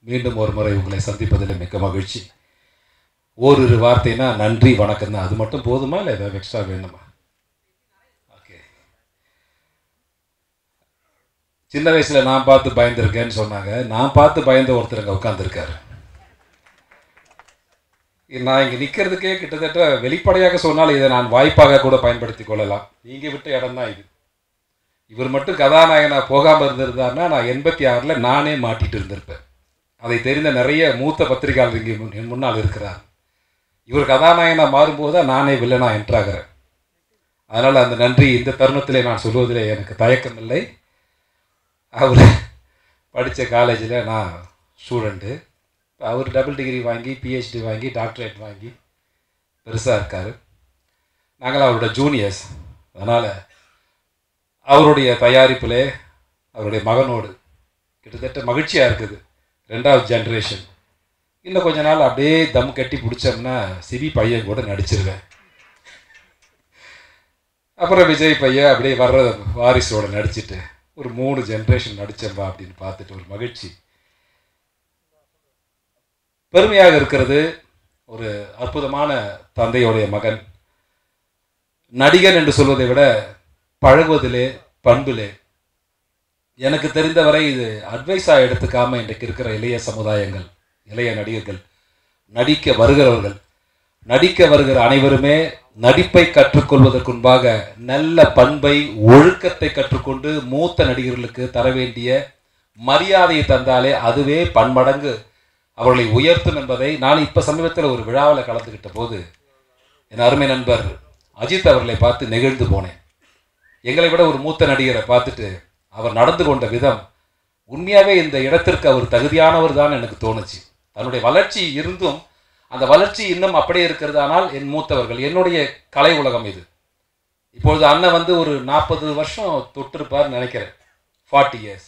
மீண்டும் ஒரு முறை உங்களை சந்திப்பதில் மிக்க மகிழ்ச்சி ஓரிரு வார்த்தைனா நன்றி வணக்கம் தான் அது மட்டும் போதுமா இல்லை ஏதாவது எக்ஸ்ட்ரா வேணுமா ஓகே சின்ன வயசில் நான் பார்த்து பயந்துருக்கேன்னு சொன்னாங்க நான் பார்த்து பயந்த ஒருத்தர் அங்கே உட்காந்துருக்காரு நான் இங்கே நிற்கிறதுக்கே கிட்டத்தட்ட வெளிப்படையாக சொன்னால் இதை நான் வாய்ப்பாக கூட பயன்படுத்தி கொள்ளலாம் நீங்கள் விட்ட இடம் தான் இது இவர் மட்டும் கதாநாயகனாக போகாமல் இருந்திருந்தாருன்னா நான் எண்பத்தி ஆறில் நானே மாட்டிட்டு இருந்திருப்பேன் அதை தெரிந்த நிறைய மூத்த பத்திரிகையாளர் இங்கே முன் என் முன்னால் இருக்கிறார் இவர் கதாநாயகனாக மாறும்போது தான் நானே வில்லனாக என்ட்ராகிறேன் அதனால் அந்த நன்றி இந்த தருணத்திலே நான் சொல்வதிலே எனக்கு தயக்கம் இல்லை அவர் படித்த காலேஜில் நான் ஸ்டூடெண்ட்டு அவர் டபுள் டிகிரி வாங்கி பிஹெச்டி வாங்கி டாக்டரேட் வாங்கி பெருசாக இருக்கார் நாங்கள் அவரோட ஜூனியர்ஸ் அதனால் அவருடைய தயாரிப்பிலே அவருடைய மகனோடு கிட்டத்தட்ட மகிழ்ச்சியாக இருக்குது ரெண்டாவது ஜென்ரேஷன் இன்னும் கொஞ்ச நாள் அப்படியே தம் கட்டி பிடிச்சோம்னா சிவி பையன் கூட நடிச்சிருவேன் அப்புறம் விஜய் பையன் அப்படியே வர்ற வாரிசோட நடிச்சிட்டு ஒரு மூணு ஜென்ரேஷன் நடிச்சம்பா அப்படின்னு பார்த்துட்டு ஒரு மகிழ்ச்சி பெருமையாக இருக்கிறது ஒரு அற்புதமான தந்தையுடைய மகன் நடிகன் என்று சொல்வதை விட பழகுவதிலே பண்பிலே எனக்கு தெரிந்தவரை இது அட்வைஸாக எடுத்துக்காம இன்றைக்கு இருக்கிற இளைய சமுதாயங்கள் இளைய நடிகர்கள் நடிக்க வருகிறவர்கள் நடிக்க வருகிற அனைவருமே நடிப்பை கற்றுக்கொள்வதற்கு முன்பாக நல்ல பண்பை ஒழுக்கத்தை கற்றுக்கொண்டு மூத்த நடிகர்களுக்கு தர வேண்டிய மரியாதையை தந்தாலே அதுவே பன்மடங்கு அவர்களை உயர்த்தும் என்பதை நான் இப்போ சமீபத்தில் ஒரு விழாவில் கலந்துக்கிட்ட போது என் அருமை நண்பர் அஜித் அவர்களை பார்த்து நெகிழ்ந்து போனேன் எங்களை விட ஒரு மூத்த நடிகரை பார்த்துட்டு அவர் நடந்து கொண்ட விதம் உண்மையாகவே இந்த இடத்திற்கு அவர் தகுதியானவர் தான் எனக்கு தோணுச்சு தன்னுடைய வளர்ச்சி இருந்தும் அந்த வளர்ச்சி இன்னும் அப்படியே இருக்கிறது ஆனால் என் மூத்தவர்கள் என்னுடைய கலை உலகம் இது இப்பொழுது அண்ணன் வந்து ஒரு நாற்பது வருஷம் தொட்டிருப்பார் நினைக்கிறேன் ஃபார்ட்டி இயர்ஸ்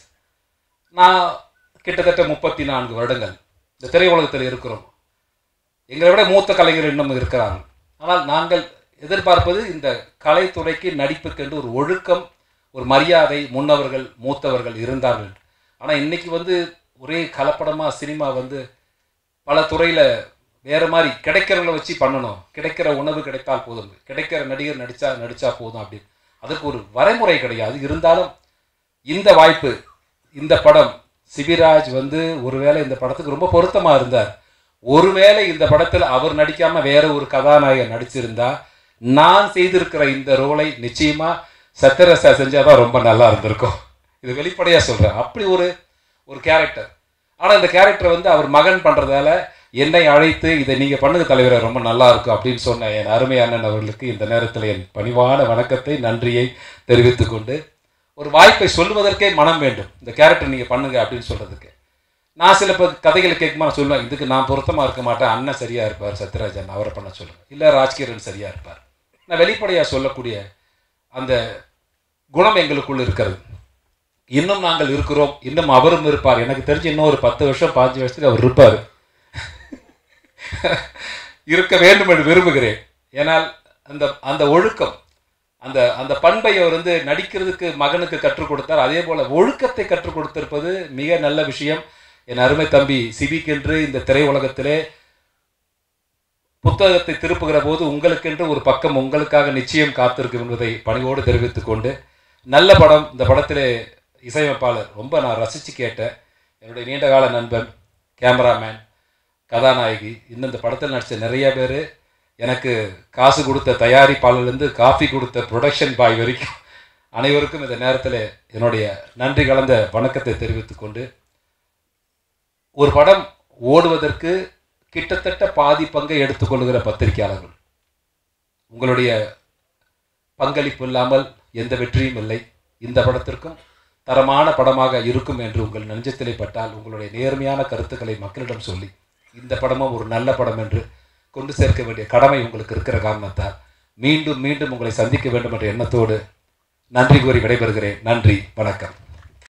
நான் கிட்டத்தட்ட முப்பத்தி நான்கு வருடங்கள் இந்த திரையுலகத்தில் இருக்கிறோம் எங்களை விட மூத்த கலைஞர் இன்னும் இருக்கிறாங்க ஆனால் நாங்கள் எதிர்பார்ப்பது இந்த கலைத்துறைக்கு நடிப்புக்கென்று ஒரு ஒழுக்கம் ஒரு மரியாதை முன்னவர்கள் மூத்தவர்கள் இருந்தார்கள் ஆனால் இன்னைக்கு வந்து ஒரே கலப்படமாக சினிமா வந்து பல துறையில் வேறு மாதிரி கிடைக்கிறவங்கள வச்சு பண்ணணும் கிடைக்கிற உணவு கிடைத்தால் போதும் கிடைக்கிற நடிகர் நடித்தா நடித்தா போதும் அப்படின்னு அதுக்கு ஒரு வரைமுறை கிடையாது இருந்தாலும் இந்த வாய்ப்பு இந்த படம் சிபிராஜ் வந்து ஒருவேளை இந்த படத்துக்கு ரொம்ப பொருத்தமாக இருந்தார் ஒருவேளை இந்த படத்தில் அவர் நடிக்காமல் வேற ஒரு கதாநாயகன் நடிச்சிருந்தா நான் செய்திருக்கிற இந்த ரோலை நிச்சயமாக சத்யரசா செஞ்சால் தான் ரொம்ப நல்லா இருந்திருக்கும் இது வெளிப்படையாக சொல்கிறேன் அப்படி ஒரு ஒரு கேரக்டர் ஆனால் இந்த கேரக்டர் வந்து அவர் மகன் பண்ணுறதால என்னை அழைத்து இதை நீங்கள் பண்ணுங்க தலைவரை ரொம்ப நல்லா இருக்கும் அப்படின்னு சொன்ன என் அருமை அண்ணன் அவர்களுக்கு இந்த நேரத்தில் என் பணிவான வணக்கத்தை நன்றியை தெரிவித்துக் கொண்டு ஒரு வாய்ப்பை சொல்வதற்கே மனம் வேண்டும் இந்த கேரக்டர் நீங்கள் பண்ணுங்க அப்படின்னு சொல்கிறதுக்கு நான் சில இப்போ கதைகளை கேட்குமா நான் சொல்லுவேன் இதுக்கு நான் பொருத்தமாக இருக்க மாட்டேன் அண்ணன் சரியாக இருப்பார் சத்யராஜன் அவரை பண்ண சொல்லுங்கள் இல்லை ராஜ்கிரண் சரியாக இருப்பார் நான் வெளிப்படையாக சொல்லக்கூடிய அந்த குணம் எங்களுக்குள் இருக்கிறது இன்னும் நாங்கள் இருக்கிறோம் இன்னும் அவரும் இருப்பார் எனக்கு தெரிஞ்சு இன்னும் ஒரு பத்து வருஷம் பாஞ்சு வருஷத்துக்கு அவர் இருப்பார் இருக்க வேண்டும் என்று விரும்புகிறேன் ஏனால் அந்த அந்த ஒழுக்கம் அந்த அந்த பண்பை அவர் வந்து நடிக்கிறதுக்கு மகனுக்கு கற்றுக் கொடுத்தார் அதே போல ஒழுக்கத்தை கற்றுக் கொடுத்திருப்பது மிக நல்ல விஷயம் என் அருமை தம்பி சிபிக்கென்று இந்த திரையுலகத்திலே புத்தகத்தை திருப்புகிற போது உங்களுக்கென்று ஒரு பக்கம் உங்களுக்காக நிச்சயம் காத்திருக்கும் என்பதை பணிவோடு தெரிவித்துக் கொண்டு நல்ல படம் இந்த படத்திலே இசையமைப்பாளர் ரொம்ப நான் ரசித்து கேட்டேன் என்னுடைய நீண்டகால நண்பன் கேமராமேன் கதாநாயகி இன்னும் இந்த படத்தில் நடித்த நிறைய பேர் எனக்கு காசு கொடுத்த தயாரிப்பாளர்லேருந்து காஃபி கொடுத்த ப்ரொடக்ஷன் பாய் வரைக்கும் அனைவருக்கும் இந்த நேரத்தில் என்னுடைய நன்றி கலந்த வணக்கத்தை தெரிவித்துக்கொண்டு ஒரு படம் ஓடுவதற்கு கிட்டத்தட்ட பாதி பங்கை எடுத்துக்கொள்கிற பத்திரிகையாளர்கள் உங்களுடைய பங்களிப்பு இல்லாமல் எந்த வெற்றியும் இல்லை இந்த படத்திற்கும் தரமான படமாக இருக்கும் என்று உங்கள் நெஞ்சத்திலே பட்டால் உங்களுடைய நேர்மையான கருத்துக்களை மக்களிடம் சொல்லி இந்த படமும் ஒரு நல்ல படம் என்று கொண்டு சேர்க்க வேண்டிய கடமை உங்களுக்கு இருக்கிற காரணத்தால் மீண்டும் மீண்டும் உங்களை சந்திக்க வேண்டும் என்ற எண்ணத்தோடு நன்றி கூறி விடைபெறுகிறேன் நன்றி வணக்கம்